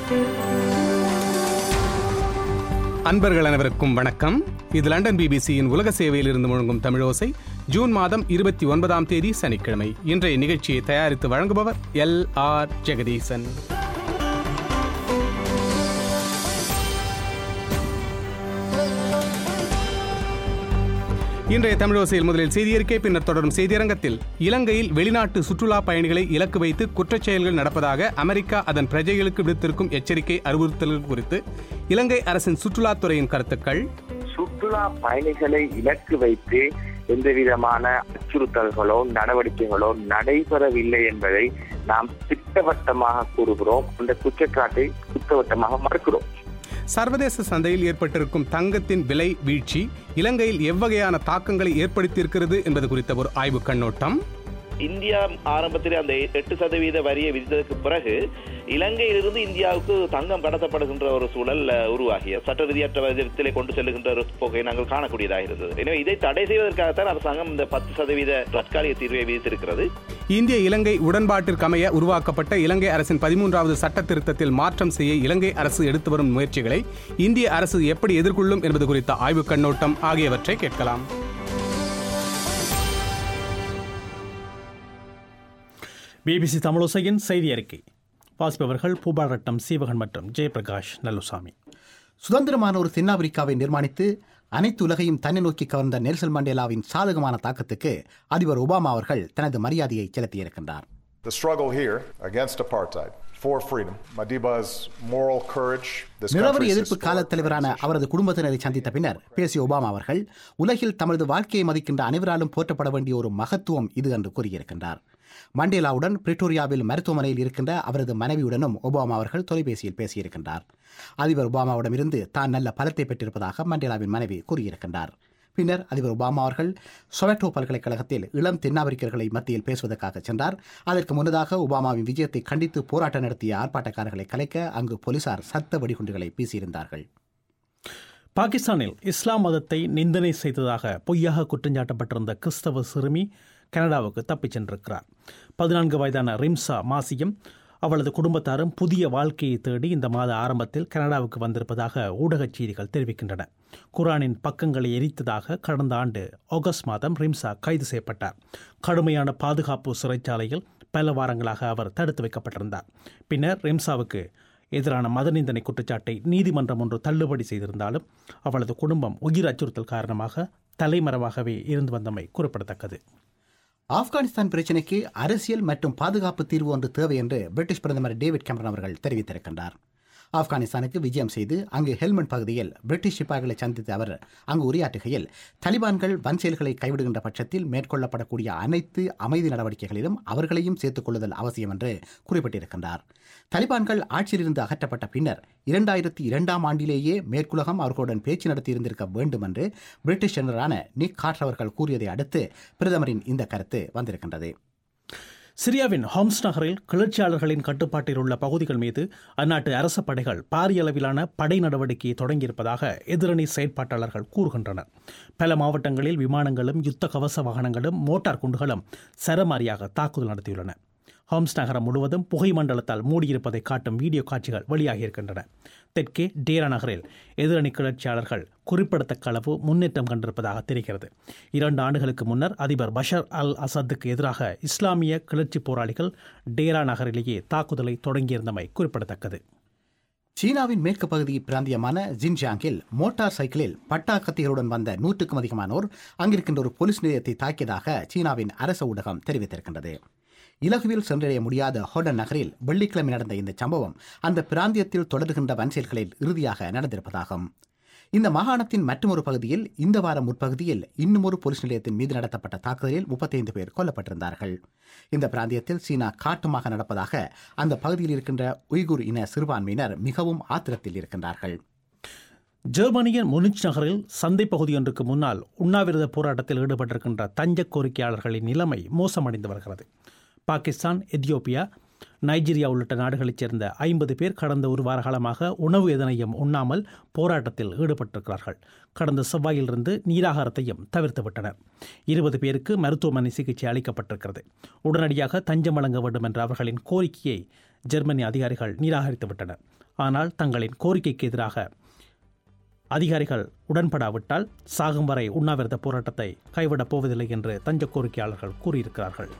அன்பர்கள் அனைவருக்கும் வணக்கம் இது லண்டன் பிபிசியின் உலக சேவையில் இருந்து முழங்கும் தமிழோசை ஜூன் மாதம் இருபத்தி ஒன்பதாம் தேதி சனிக்கிழமை இன்றைய நிகழ்ச்சியை தயாரித்து வழங்குபவர் எல் ஆர் ஜெகதீசன் இன்றைய தமிழோசையில் முதலில் செய்தியறிக்கை பின்னர் தொடரும் செய்தியரங்கத்தில் இலங்கையில் வெளிநாட்டு சுற்றுலா பயணிகளை இலக்கு வைத்து குற்றச் செயல்கள் நடப்பதாக அமெரிக்கா அதன் பிரஜைகளுக்கு விடுத்திருக்கும் எச்சரிக்கை அறிவுறுத்தல்கள் குறித்து இலங்கை அரசின் சுற்றுலாத்துறையின் கருத்துக்கள் சுற்றுலா பயணிகளை இலக்கு வைத்து எந்த விதமான அச்சுறுத்தல்களோ நடவடிக்கைகளோ நடைபெறவில்லை என்பதை நாம் திட்டவட்டமாக கூறுகிறோம் அந்த குற்றச்சாட்டை திட்டவட்டமாக மறுக்கிறோம் சர்வதேச சந்தையில் ஏற்பட்டிருக்கும் தங்கத்தின் விலை வீழ்ச்சி இலங்கையில் எவ்வகையான தாக்கங்களை ஏற்படுத்தியிருக்கிறது என்பது குறித்த ஒரு ஆய்வு கண்ணோட்டம் இந்தியா ஆரம்பத்தில் அந்த எட்டு சதவீத வரியை விதித்ததற்கு பிறகு இலங்கையிலிருந்து இந்தியாவுக்கு தங்கம் கடத்தப்படுகின்ற ஒரு சூழல் அஹ், உருவாகிய சட்ட ரீதியற்ற விதத்திலே கொண்டு செல்லுகின்ற ஒரு போக்கை நாங்கள் காணக்கூடியதாக இருந்தது எனவே இதை தடை செய்வதற்காகத்தான் அரசாங்கம் இந்த பத்து சதவீத தற்காலிக தீர்வை விதித்திருக்கிறது இந்திய இலங்கை உடன்பாட்டிற்கமைய உருவாக்கப்பட்ட இலங்கை அரசின் பதிமூன்றாவது சட்ட திருத்தத்தில் மாற்றம் செய்ய இலங்கை அரசு எடுத்து வரும் முயற்சிகளை இந்திய அரசு எப்படி எதிர்கொள்ளும் என்பது குறித்த ஆய்வு கண்ணோட்டம் ஆகியவற்றை கேட்கலாம் பிபிசி தமிழோசையின் செய்தி அறிக்கை வாசிப்பவர்கள் பூபாரட்டம் சீவகன் மற்றும் ஜெயபிரகாஷ் நல்லுசாமி சுதந்திரமான ஒரு தென்னாப்பிரிக்காவை நிர்மாணித்து அனைத்து உலகையும் தன்னை நோக்கி கவர்ந்த நெல்சன் மண்டேலாவின் சாதகமான தாக்கத்துக்கு அதிபர் ஒபாமா அவர்கள் தனது மரியாதையை செலுத்தியிருக்கின்றார் The struggle here against apartheid for freedom, Madiba's moral courage, this நிலவரி country's எதிர்ப்பு கால historic தலைவரான organization. அவரது குடும்பத்தினரை சந்தித்த பின்னர் பேசிய ஒபாமா அவர்கள் உலகில் தமது வாழ்க்கையை மதிக்கின்ற அனைவராலும் போற்றப்பட வேண்டிய ஒரு மகத்துவம் இது என்று கூறியிருக்கின்றார் மண்டேலாவுடன் பிரிட்டோரியாவில் மருத்துவமனையில் இருக்கின்ற அவரது மனைவியுடனும் ஒபாமா அவர்கள் தொலைபேசியில் பேசியிருக்கின்றார் அதிபர் ஒபாமாவிடமிருந்து தான் நல்ல பலத்தை பெற்றிருப்பதாக மண்டேலாவின் மனைவி கூறியிருக்கின்றார் பின்னர் அதிபர் ஒபாமா அவர்கள் சொவட்டோ பல்கலைக்கழகத்தில் இளம் தென்னாப்பிரிக்கர்களை மத்தியில் பேசுவதற்காக சென்றார் அதற்கு முன்னதாக ஒபாமாவின் விஜயத்தை கண்டித்து போராட்டம் நடத்திய ஆர்ப்பாட்டக்காரர்களை கலைக்க அங்கு போலீசார் சத்த வெடிகுண்டுகளை வீசியிருந்தார்கள் பாகிஸ்தானில் இஸ்லாம் மதத்தை நிந்தனை செய்ததாக பொய்யாக குற்றஞ்சாட்டப்பட்டிருந்த கிறிஸ்தவ சிறுமி கனடாவுக்கு தப்பிச் சென்றிருக்கிறார் பதினான்கு வயதான ரிம்சா மாசியும் அவளது குடும்பத்தாரும் புதிய வாழ்க்கையை தேடி இந்த மாத ஆரம்பத்தில் கனடாவுக்கு வந்திருப்பதாக ஊடகச் செய்திகள் தெரிவிக்கின்றன குரானின் பக்கங்களை எரித்ததாக கடந்த ஆண்டு ஆகஸ்ட் மாதம் ரிம்சா கைது செய்யப்பட்டார் கடுமையான பாதுகாப்பு சிறைச்சாலையில் பல வாரங்களாக அவர் தடுத்து வைக்கப்பட்டிருந்தார் பின்னர் ரிம்சாவுக்கு எதிரான மதநிந்தனை குற்றச்சாட்டை நீதிமன்றம் ஒன்று தள்ளுபடி செய்திருந்தாலும் அவளது குடும்பம் உயிர் அச்சுறுத்தல் காரணமாக தலைமறைவாகவே இருந்து வந்தமை குறிப்பிடத்தக்கது ஆப்கானிஸ்தான் பிரச்சினைக்கு அரசியல் மற்றும் பாதுகாப்பு தீர்வு ஒன்று தேவை என்று பிரிட்டிஷ் பிரதமர் டேவிட் கேமரன் அவர்கள் தெரிவித்திருக்கின்றார் ஆப்கானிஸ்தானுக்கு விஜயம் செய்து அங்கு ஹெல்மண்ட் பகுதியில் பிரிட்டிஷ் சிப்பாய்களை சந்தித்த அவர் அங்கு உரையாற்றுகையில் தலிபான்கள் வன் செயல்களை கைவிடுகின்ற பட்சத்தில் மேற்கொள்ளப்படக்கூடிய அனைத்து அமைதி நடவடிக்கைகளிலும் அவர்களையும் சேர்த்துக் கொள்ளுதல் அவசியம் என்று குறிப்பிட்டிருக்கின்றார் தலிபான்கள் ஆட்சியிலிருந்து அகற்றப்பட்ட பின்னர் இரண்டாயிரத்தி இரண்டாம் ஆண்டிலேயே மேற்குலகம் அவர்களுடன் பேச்சு நடத்தியிருந்திருக்க வேண்டும் என்று பிரிட்டிஷ் ஜெனரலான நிக் கார்ட் அவர்கள் கூறியதை அடுத்து பிரதமரின் இந்த கருத்து வந்திருக்கின்றது சிரியாவின் ஹோம்ஸ் நகரில் கிளர்ச்சியாளர்களின் கட்டுப்பாட்டில் உள்ள பகுதிகள் மீது அந்நாட்டு அரச படைகள் பாரிய அளவிலான படை நடவடிக்கையை தொடங்கியிருப்பதாக எதிரணி செயற்பாட்டாளர்கள் கூறுகின்றனர் பல மாவட்டங்களில் விமானங்களும் யுத்த கவச வாகனங்களும் மோட்டார் குண்டுகளும் சரமாரியாக தாக்குதல் நடத்தியுள்ளன ஹோம்ஸ் நகரம் முழுவதும் புகை மண்டலத்தால் மூடியிருப்பதை காட்டும் வீடியோ காட்சிகள் வெளியாகியிருக்கின்றன தெற்கே டேரா நகரில் எதிரணி கிளர்ச்சியாளர்கள் குறிப்பிடத்தக்க அளவு முன்னேற்றம் கண்டிருப்பதாக தெரிகிறது இரண்டு ஆண்டுகளுக்கு முன்னர் அதிபர் பஷர் அல் அசத்துக்கு எதிராக இஸ்லாமிய கிளர்ச்சி போராளிகள் டேரா நகரிலேயே தாக்குதலை தொடங்கியிருந்தமை குறிப்பிடத்தக்கது சீனாவின் மேற்கு பகுதி பிராந்தியமான ஜின்ஜியாங்கில் மோட்டார் சைக்கிளில் பட்டாக்கத்திகளுடன் வந்த நூற்றுக்கும் அதிகமானோர் அங்கிருக்கின்ற ஒரு போலீஸ் நிலையத்தை தாக்கியதாக சீனாவின் அரச ஊடகம் தெரிவித்திருக்கின்றது இலகுவில் சென்றடைய முடியாத ஹோடன் நகரில் வெள்ளிக்கிழமை நடந்த இந்த சம்பவம் அந்த பிராந்தியத்தில் தொடர்கின்ற வன்செயல்களில் இறுதியாக நடந்திருப்பதாகும் இந்த மாகாணத்தின் மற்றொரு பகுதியில் இந்த வாரம் முற்பகுதியில் இன்னும் ஒரு போலீஸ் நிலையத்தின் மீது நடத்தப்பட்ட தாக்குதலில் முப்பத்தைந்து பேர் கொல்லப்பட்டிருந்தார்கள் இந்த பிராந்தியத்தில் சீனா காட்டுமாக நடப்பதாக அந்த பகுதியில் இருக்கின்ற உய்குர் இன சிறுபான்மையினர் மிகவும் ஆத்திரத்தில் இருக்கின்றார்கள் ஜெர்மனியின் முனிச் நகரில் சந்தை பகுதியொன்றுக்கு முன்னால் உண்ணாவிரத போராட்டத்தில் ஈடுபட்டிருக்கின்ற தஞ்ச கோரிக்கையாளர்களின் நிலைமை மோசமடைந்து வருகிறது பாகிஸ்தான் எத்தியோப்பியா நைஜீரியா உள்ளிட்ட நாடுகளைச் சேர்ந்த ஐம்பது பேர் கடந்த ஒரு வார காலமாக உணவு எதனையும் உண்ணாமல் போராட்டத்தில் ஈடுபட்டிருக்கிறார்கள் கடந்த செவ்வாயிலிருந்து நீராகாரத்தையும் தவிர்த்து விட்டனர் இருபது பேருக்கு மருத்துவமனை சிகிச்சை அளிக்கப்பட்டிருக்கிறது உடனடியாக தஞ்சம் வழங்க வேண்டும் என்ற அவர்களின் கோரிக்கையை ஜெர்மனி அதிகாரிகள் நிராகரித்து விட்டனர் ஆனால் தங்களின் கோரிக்கைக்கு எதிராக அதிகாரிகள் உடன்படாவிட்டால் சாகும் வரை உண்ணாவிரத போராட்டத்தை கைவிடப் போவதில்லை என்று தஞ்ச கோரிக்கையாளர்கள் கூறியிருக்கிறார்கள்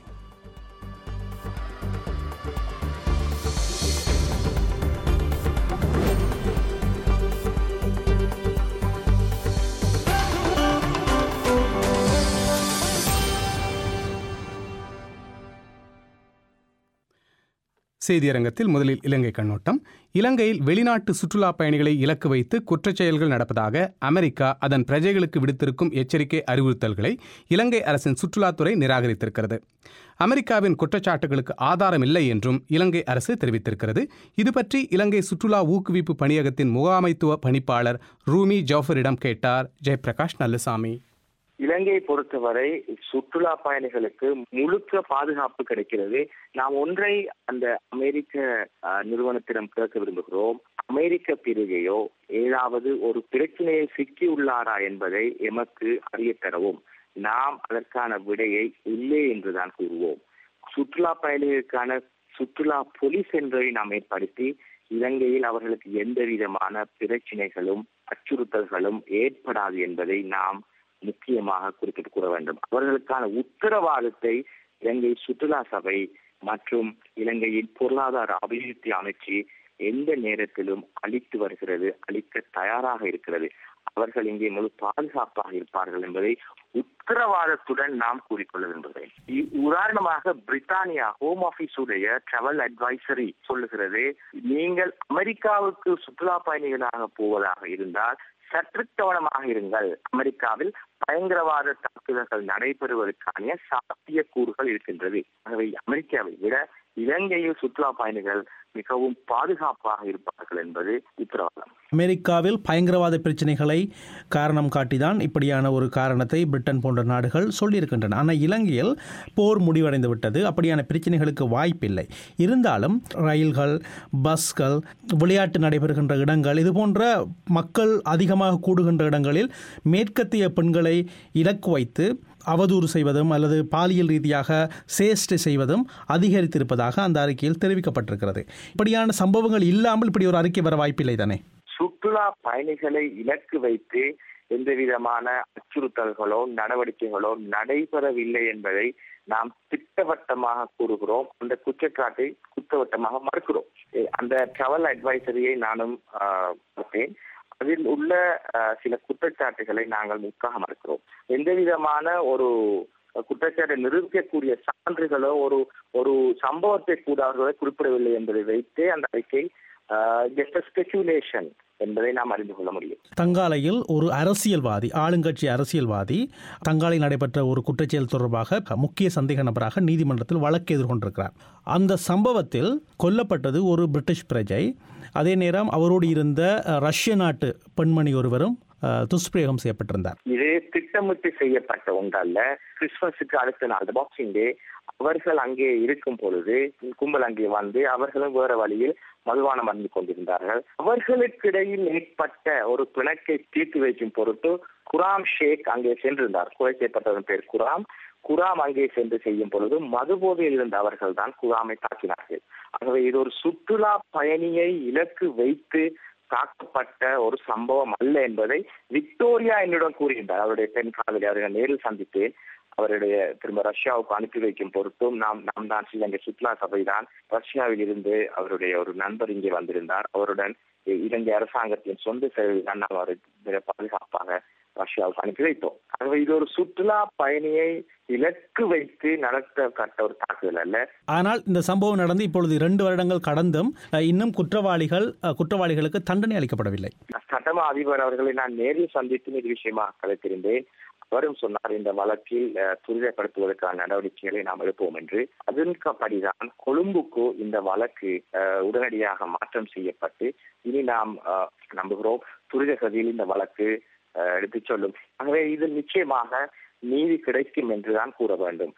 செய்தியரங்கத்தில் முதலில் இலங்கை கண்ணோட்டம் இலங்கையில் வெளிநாட்டு சுற்றுலா பயணிகளை இலக்கு வைத்து குற்றச்செயல்கள் நடப்பதாக அமெரிக்கா அதன் பிரஜைகளுக்கு விடுத்திருக்கும் எச்சரிக்கை அறிவுறுத்தல்களை இலங்கை அரசின் சுற்றுலாத்துறை நிராகரித்திருக்கிறது அமெரிக்காவின் குற்றச்சாட்டுகளுக்கு ஆதாரம் இல்லை என்றும் இலங்கை அரசு தெரிவித்திருக்கிறது இது பற்றி இலங்கை சுற்றுலா ஊக்குவிப்பு பணியகத்தின் முகாமைத்துவ பணிப்பாளர் ரூமி ஜாஃபரிடம் கேட்டார் ஜெயபிரகாஷ் நல்லசாமி இலங்கையை பொறுத்தவரை சுற்றுலா பயணிகளுக்கு முழுக்க பாதுகாப்பு கிடைக்கிறது நாம் ஒன்றை அந்த அமெரிக்க அஹ், நிறுவனத்திடம் கேட்க விரும்புகிறோம் அமெரிக்க பிரிகையோ ஏதாவது ஒரு பிரச்சனையை சிக்கியுள்ளாரா என்பதை எமக்கு அறியத் தரவும் நாம் அதற்கான விடையை இல்லை என்றுதான் கூறுவோம் சுற்றுலா பயணிகளுக்கான சுற்றுலா போலீஸ் என்பதை நாம் ஏற்படுத்தி இலங்கையில் அவர்களுக்கு எந்த விதமான பிரச்சனைகளும் அச்சுறுத்தல்களும் ஏற்படாது என்பதை நாம் முக்கியமாக குறிப்பிட்டு கூற வேண்டும் அவர்களுக்கான உத்தரவாதத்தை இலங்கை சுற்றுலா சபை மற்றும் இலங்கையின் பொருளாதார அபிவிருத்தி அமைச்சு எந்த நேரத்திலும் அளித்து வருகிறது அளிக்க தயாராக இருக்கிறது அவர்கள் இங்கே முழு பாதுகாப்பாக இருப்பார்கள் என்பதை உத்தரவாதத்துடன் நாம் கூறிக்கொள்ள விரும்புகிறேன் இ- உதாரணமாக பிரிட்டானியா ஹோம் ஆபீஸ் உடைய டிராவல் அட்வைசரி சொல்லுகிறது நீங்கள் அமெரிக்காவுக்கு சுற்றுலா பயணிகளாக போவதாக இருந்தால் சற்று கவனமாக இருங்கள் அமெரிக்காவில் பயங்கரவாத தாக்குதல்கள் நடைபெறுவதற்கான சாத்தியக்கூறுகள் இருக்கின்றது ஆகவே அமெரிக்காவை விட இலங்கையில் சுற்றுலா பயணிகள் மிகவும் பாதுகாப்பாக இருப்பார்கள் என்பது உத்தரவாதம் அமெரிக்காவில் பயங்கரவாத பிரச்சனைகளை காரணம் காட்டிதான் இப்படியான ஒரு காரணத்தை பிரிட்டன் போன்ற நாடுகள் சொல்லியிருக்கின்றன ஆனால் இலங்கையில் போர் முடிவடைந்து விட்டது அப்படியான பிரச்சனைகளுக்கு வாய்ப்பில்லை இருந்தாலும் ரயில்கள் பஸ்கள் விளையாட்டு நடைபெறுகின்ற இடங்கள் இது போன்ற மக்கள் அதிகமாக கூடுகின்ற இடங்களில் மேற்கத்திய பெண்களை இலக்கு வைத்து அவதூறு செய்வதும் அல்லது பாலியல் ரீதியாக சேஷ்டை செய்வதும் அதிகரித்திருப்பதாக அந்த அறிக்கையில் தெரிவிக்கப்பட்டிருக்கிறது இப்படியான சம்பவங்கள் இல்லாமல் இப்படி ஒரு அறிக்கை வர வாய்ப்பில்லை தானே சுற்றுலா பயணிகளை இலக்கு வைத்து எந்த விதமான அச்சுறுத்தல்களோ நடவடிக்கைகளோ நடைபெறவில்லை என்பதை நாம் திட்டவட்டமாக கூறுகிறோம் அந்த குற்றச்சாட்டை குற்றவட்டமாக மறுக்கிறோம் எ- அந்த டிராவல் அட்வைசரியை நானும் ஆஹ், பார்த்தேன் அதில் உள்ள ஆஹ், சில குற்றச்சாட்டுகளை நாங்கள் முற்றாக மறுக்கிறோம் எந்த விதமான ஒரு குற்றச்சாட்டை நிரூபிக்கக்கூடிய சான்றுகளோ ஒரு ஒரு சம்பவத்தை கூட அவர்கள் குறிப்பிடவில்லை என்பதை வைத்தே அந்த அறிக்கை ஜஸ்ட் ஸ்பெகுலேஷன் என்பதை நாம் அறிந்து கொள்ள முடியும் தங்காலையில் ஒரு அரசியல்வாதி ஆளுங்கட்சி அரசியல்வாதி தங்காலையில் நடைபெற்ற ஒரு குற்றச்செயல் தொடர்பாக முக்கிய சந்தேக நபராக நீதிமன்றத்தில் வழக்கு எதிர்கொண்டிருக்கிறார் அந்த சம்பவத்தில் கொல்லப்பட்டது ஒரு பிரிட்டிஷ் பிரஜை அதே நேரம் அவரோடு இருந்த அஹ், ரஷ்ய நாட்டு பெண்மணி ஒருவரும் அஹ், துஷ்பிரயோகம் செய்யப்பட்டிருந்தார் இது திட்டமிட்டு செய்யப்பட்ட ஒன்றல்ல கிறிஸ்துமஸுக்கு அடுத்த நாள் பாக்ஸிங் டே அவர்கள் அங்கே இருக்கும் பொழுது கும்பல் அங்கே வந்து அவர்களும் வேற வழியில் மதுபானம் அருந்து கொண்டிருந்தார்கள் அவர்களுக்கிடையில் ஏற்பட்ட ஒரு பிணக்கை தீர்த்து வைக்கும் பொருட்டு குராம் ஷேக் அங்கே சென்றிருந்தார் கொலை செய்யப்பட்டவன் பேர் குராம் குராம் அங்கே சென்று செய்யும் பொழுது மதுபோதையில் இருந்த அவர்கள் தான் குராமை தாக்கினார்கள் ஆகவே இது ஒரு சுற்றுலா பயணியை இலக்கு வைத்து தாக்கப்பட்ட ஒரு சம்பவம் அல்ல என்பதை விக்டோரியா என்னிடம் கூறுகின்றார் அவருடைய பெண் காதலி அவரை நேரில் சந்தித்தேன் அவருடைய திரும்ப ரஷ்யாவுக்கு அனுப்பி வைக்கும் பொருட்டும் நாம் நாம் தான் இலங்கை சுற்றுலா சபை தான் ரஷ்யாவில் இருந்து அவருடைய ஒரு நண்பர் இங்கே வந்திருந்தார் அவருடன் இலங்கை அரசாங்கத்தின் சொந்த செலவில் தான் நாம் அவரை மிக பாதுகாப்பாக ரஷ்யாவுக்கு அனுப்பி வைத்தோம் ஆகவே இது ஒரு சுற்றுலா பயணியை இலக்கு வைத்து நடத்தப்பட்ட ஒரு தாக்குதல் அல்ல ஆனால் இந்த சம்பவம் நடந்து இப்பொழுது இரண்டு வருடங்கள் கடந்தும் அஹ், இன்னும் குற்றவாளிகள் அஹ், குற்றவாளிகளுக்கு தண்டனை அளிக்கப்படவில்லை சட்டமா அதிபர் அவர்களை நான் நேரில் சந்தித்து இது விஷயமாக கலைத்திருந்தேன் அவரும் சொன்னார் இந்த வழக்கில் அஹ், துரிதப்படுத்துவதற்கான நடவடிக்கைகளை நாம் எடுப்போம் என்று அதன்படிதான் கொழும்புக்கு இந்த வழக்கு அஹ், உடனடியாக மாற்றம் செய்யப்பட்டு இனி நாம் அஹ், நம்புகிறோம் துரித கதியில் இந்த வழக்கு அஹ், எடுத்துச் சொல்லும் ஆகவே இது நிச்சயமாக நீதி கிடைக்கும் என்றுதான் கூற வேண்டும்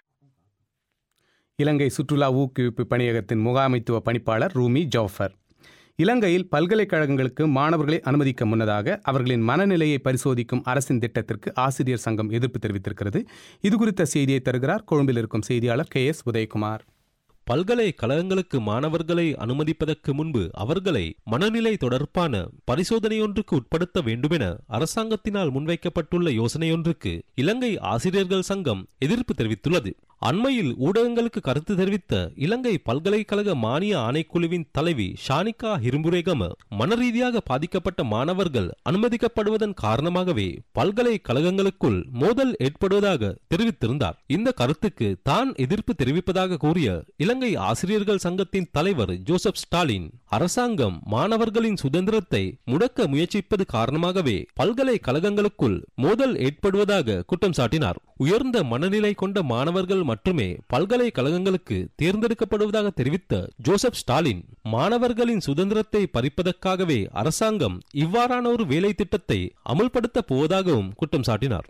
இலங்கை சுற்றுலா ஊக்குவிப்பு பணியகத்தின் முகாமைத்துவ பணிப்பாளர் ரூமி ஜாஃபர் இலங்கையில் பல்கலைக்கழகங்களுக்கு மாணவர்களை அனுமதிக்க முன்னதாக அவர்களின் மனநிலையை பரிசோதிக்கும் அரசின் திட்டத்திற்கு ஆசிரியர் சங்கம் எதிர்ப்பு தெரிவித்திருக்கிறது இது குறித்த செய்தியை தருகிறார் கொழும்பில் இருக்கும் செய்தியாளர் கே எஸ் உதயகுமார் பல்கலைக்கழகங்களுக்கு மாணவர்களை அனுமதிப்பதற்கு முன்பு அவர்களை மனநிலை தொடர்பான பரிசோதனையொன்றுக்கு உட்படுத்த வேண்டுமென அரசாங்கத்தினால் முன்வைக்கப்பட்டுள்ள யோசனையொன்றுக்கு இலங்கை ஆசிரியர்கள் சங்கம் எதிர்ப்பு தெரிவித்துள்ளது அண்மையில் ஊடகங்களுக்கு கருத்து தெரிவித்த இலங்கை பல்கலைக்கழக மானிய ஆணைக்குழுவின் தலைவி ஷானிகா ஹிரும்புரேகம மனரீதியாக பாதிக்கப்பட்ட மாணவர்கள் அனுமதிக்கப்படுவதன் காரணமாகவே பல்கலைக்கழகங்களுக்குள் மோதல் ஏற்படுவதாக தெரிவித்திருந்தார் இந்த கருத்துக்கு தான் எதிர்ப்பு தெரிவிப்பதாக கூறிய இலங்கை ஆசிரியர்கள் சங்கத்தின் தலைவர் ஜோசப் ஸ்டாலின் அரசாங்கம் மாணவர்களின் சுதந்திரத்தை முடக்க முயற்சிப்பது காரணமாகவே பல்கலைக்கழகங்களுக்குள் மோதல் ஏற்படுவதாக குற்றம் சாட்டினார் உயர்ந்த மனநிலை கொண்ட மாணவர்கள் மட்டுமே பல்கலைக்கழகங்களுக்கு தேர்ந்தெடுக்கப்படுவதாக தெரிவித்த ஜோசப் ஸ்டாலின் மாணவர்களின் சுதந்திரத்தை பறிப்பதற்காகவே அரசாங்கம் இவ்வாறான ஒரு வேலை திட்டத்தை அமல்படுத்த போவதாகவும் குற்றம் சாட்டினார்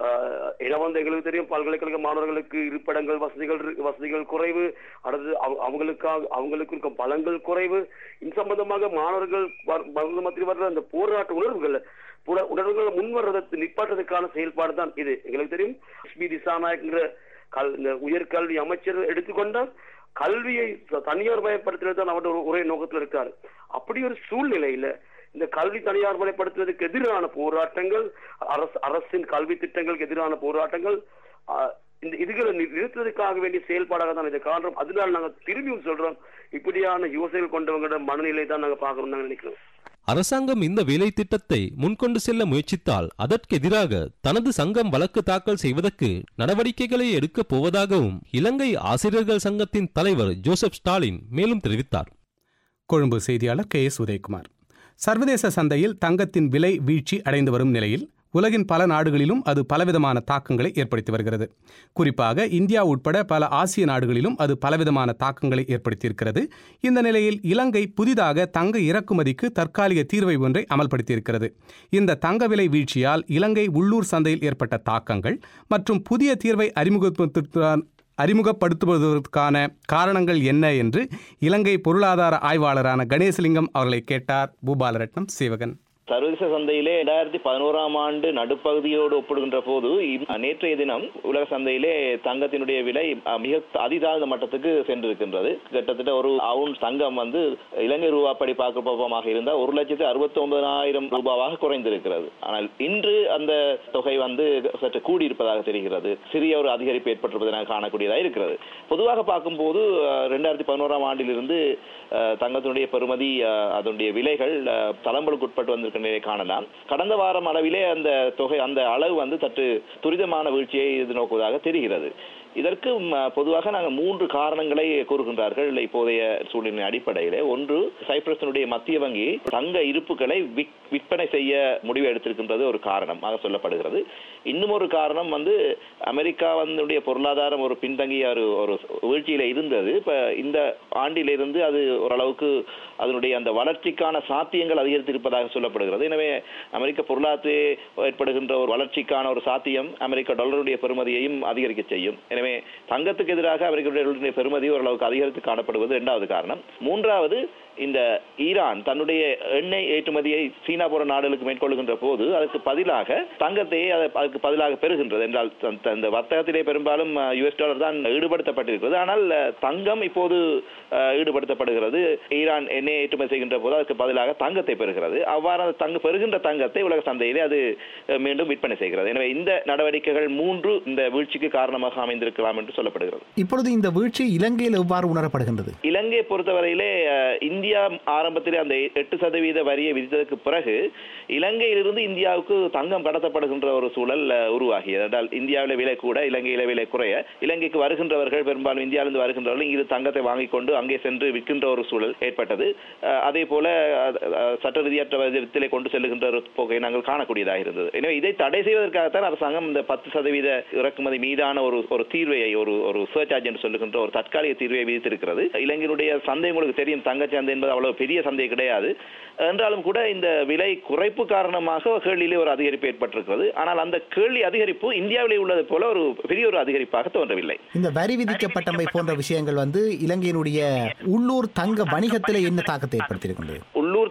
இடம் வந்து எங்களுக்கு தெரியும் பல்கலைக்கழக மாணவர்களுக்கு இருப்பிடங்கள் வசதிகள் இரு- வசதிகள் குறைவு அடுத்து அவ- அவங்களுக்காக அவங்களுக்கு இருக்கும் பலங்கள் குறைவு இது சம்பந்தமாக மாணவர்கள் வர்- வருட மத்தியில் வர்ற அந்த போராட்ட உணர்வுகள் புற- உணர்வுகளை முன் வர்றதை நிப்பாட்டுறதுக்கான செயல்பாடு தான் இது எங்களுக்கு தெரியும் எஸ்பி திசாநாயக்ங்கிற கல் இந்த உயர்கல்வி அமைச்சர் எடுத்துக்கொண்டால் கல்வியை த- தனியார் மயப்படுத்துறது தான் அவருடைய ஒரு- ஒரே நோக்கத்தில் இருக்காரு அப்படி ஒரு சூழ்நிலையில இந்த கல்வி தனியார் மயப்படுத்துவதற்கு எதிரான போராட்டங்கள் அரசு அரசின் கல்வி திட்டங்களுக்கு எதிரான போராட்டங்கள் ஆஹ், இந்த இதுகளை நி- நிறுத்துவதற்காக வேண்டிய செயல்பாடாக தான் இதை காண்றோம் அதனால நாங்க திரும்பியும் சொல்றோம் இப்படியான யோசனைகள் கொண்டவங்களோட மனநிலை தான் நாங்க பாக்குறோம் நாங்க நினைக்கிறோம் அரசாங்கம் இந்த வேலை திட்டத்தை முன்கொண்டு செல்ல முயற்சித்தால் அதற்கு எதிராக தனது சங்கம் வழக்கு தாக்கல் செய்வதற்கு நடவடிக்கைகளை எடுக்கப் போவதாகவும் இலங்கை ஆசிரியர்கள் சங்கத்தின் தலைவர் ஜோசப் ஸ்டாலின் மேலும் தெரிவித்தார் கொழும்பு செய்தியாளர் கே எஸ் உதயகுமார் சர்வதேச சந்தையில் தங்கத்தின் விலை வீழ்ச்சி அடைந்து வரும் நிலையில் உலகின் பல நாடுகளிலும் அது பலவிதமான தாக்கங்களை ஏற்படுத்தி வருகிறது குறிப்பாக இந்தியா உட்பட பல ஆசிய நாடுகளிலும் அது பலவிதமான தாக்கங்களை ஏற்படுத்தியிருக்கிறது இந்த நிலையில் இலங்கை புதிதாக தங்க இறக்குமதிக்கு தற்காலிக தீர்வை ஒன்றை அமல்படுத்தியிருக்கிறது இந்த தங்க விலை வீழ்ச்சியால் இலங்கை உள்ளூர் சந்தையில் ஏற்பட்ட தாக்கங்கள் மற்றும் புதிய தீர்வை அறிமுகப்படுத்த அறிமுகப்படுத்துவதற்கான காரணங்கள் என்ன என்று இலங்கை பொருளாதார ஆய்வாளரான கணேசலிங்கம் அவர்களை கேட்டார் பூபாலரட்னம் சேவகன் சர்வதேச சந்தையிலே இரண்டாயிரத்தி பதினோராம் ஆண்டு நடுப்பகுதியோடு ஒப்பிடுகின்ற போது இம்- நேற்றைய தினம் உலக சந்தையிலே தங்கத்தினுடைய விலை அஹ், மிக அதிதாழ்ந்த மட்டத்துக்கு சென்றிருக்கின்றது கிட்டத்தட்ட ஒரு அவுன் தங்கம் வந்து இலங்கை ரூபாப்படி பார்க்கப்போமாக இருந்தால் ஒரு லட்சத்து அறுபத்தி ஒன்பதாயிரம் ரூபாவாக குறைந்திருக்கிறது ஆனால் இன்று அந்த தொகை வந்து சற்று கூடியிருப்பதாக தெரிகிறது சிறிய ஒரு அதிகரிப்பு ஏற்பட்டிருப்பதை நாங்கள் காணக்கூடியதாக இருக்கிறது பொதுவாக பார்க்கும்போது அஹ், ரெண்டாயிரத்தி பதினோராம் ஆண்டிலிருந்து அஹ், தங்கத்தினுடைய பெறுமதி அஹ், அதனுடைய விலைகள் அஹ், தளம்பலுக்கு உட்பட்டு வந்திருக்கின்றதை காணலாம் கடந்த வாரம் அளவிலே அந்த தொகை அந்த அளவு வந்து சற்று துரிதமான வீழ்ச்சியை எதிர்நோக்குவதாக தெரிகிறது இதற்கு ம், பொதுவாக நாங்கள் மூன்று காரணங்களை கூறுகின்றார்கள் இப்போதைய சூழ்நிலை அடிப்படையிலே ஒன்று சைப்ரஸினுடைய மத்திய வங்கி தங்க இருப்புகளை விக்- விற்பனை செய்ய முடிவு எடுத்திருக்கின்றது ஒரு காரணமாக சொல்லப்படுகிறது இன்னும் ஒரு காரணம் வந்து அமெரிக்கா வந்து பொருளாதாரம் ஒரு பின்தங்கிய ஒரு ஒரு வீழ்ச்சியில இருந்தது இப்ப இந்த ஆண்டிலிருந்து அது ஓரளவுக்கு அதனுடைய அந்த வளர்ச்சிக்கான சாத்தியங்கள் அதிகரித்திருப்பதாக சொல்லப்படுகிறது எனவே அமெரிக்க பொருளாதாரத்தில் ஏற்படுகின்ற ஒரு வளர்ச்சிக்கான ஒரு சாத்தியம் அமெரிக்க டாலருடைய பெறுமதியையும் அதிகரிக்க செய்யும் எனவே தங்கத்துக்கு எதிராக அமெரிக்க டாலருடைய பெறுமதி ஓரளவுக்கு அதிகரித்து காணப்படுவது இரண்டாவது காரணம் மூன்றாவது இந்த ஈரான் தன்னுடைய எண்ணெய் ஏற்றுமதியை சீனா போன்ற நாடுகளுக்கு மேற்கொள்கின்ற போது அதற்கு பதிலாக தங்கத்தையே அது- அதுக்கு பதிலாக பெறுகின்றது என்றால் த- த- இந்த வர்த்தகத்திலே பெரும்பாலும் யுஎஸ் டாலர் தான் ஈடுபடுத்தப்பட்டிருக்கிறது ஆனால் அஹ், தங்கம் இப்போது அஹ், ஈடுபடுத்தப்படுகிறது ஈரான் எண்ணெய் ஏற்றுமதி செய்கின்ற போது அதுக்கு பதிலாக தங்கத்தை பெறுகிறது அவ்வாறு அந்த தங்க பெறுகின்ற தங்கத்தை உலக சந்தையிலே அது அஹ், மீண்டும் விற்பனை செய்கிறது எனவே இந்த நடவடிக்கைகள் மூன்று இந்த வீழ்ச்சிக்கு காரணமாக அமைந்திருக்கலாம் என்று சொல்லப்படுகிறது இப்பொழுது இந்த வீழ்ச்சி இலங்கையில் எவ்வாறு உணரப்படுகின்றது இலங்கையை பொறுத்தவரையிலே அஹ், இந்தியா ஆரம்பத்திலே அந்த எட்டு சதவீத வரியை விதித்ததற்கு பிறகு இலங்கையிலிருந்து இந்தியாவுக்கு தங்கம் கடத்தப்படுகின்ற ஒரு சூழல் அஹ், உருவாகியது என்றால் இந்தியாவில விலை கூட இலங்கையில விலை குறைய இலங்கைக்கு வருகின்றவர்கள் பெரும்பாலும் இந்தியாவிலிருந்து வருகின்றவர்கள் இங்கிருந்து தங்கத்தை வாங்கிக் கொண்டு அங்கே சென்று விற்கின்ற ஒரு சூழல் ஏற்பட்டது அஹ், அதே போல அஹ், அஹ், சட்ட விதியற்ற விதத்திலே கொண்டு செல்லுகின்ற ஒரு போக்கை நாங்கள் காணக்கூடியதாக இருந்தது எனவே இதை தடை செய்வதற்காகத்தான் அரசாங்கம் இந்த பத்து சதவீத இறக்குமதி மீதான ஒரு ஒரு தீர்வையை ஒரு ஒரு சர்ச்சார்ஜ் என்று சொல்லுகின்ற ஒரு தற்காலிக தீர்வை விதித்திருக்கிறது இலங்கையினுடைய சந்தை உங்களுக்கு தெரியும் தங்கச்சந்தை என்பது அவ்வளவு பெரிய சந்தை கிடையாது என்றாலும் கூட இந்த விலை குறைப்பு காரணமாக கேள்வியிலே ஒரு அதிகரிப்பு ஏற்பட்டிருக்கிறது ஆனால் அந்த கேள்வி அதிகரிப்பு இந்தியாவிலே உள்ளது போல ஒரு பெரிய ஒரு அதிகரிப்பாக தோன்றவில்லை இந்த வரி விதிக்கப்பட்டமை போன்ற விஷயங்கள் வந்து இலங்கையினுடைய உள்ளூர் தங்க வணிகத்தில் என்ன தாக்கத்தை ஏற்படுத்தியிருக்கின்றது உள்ளூர்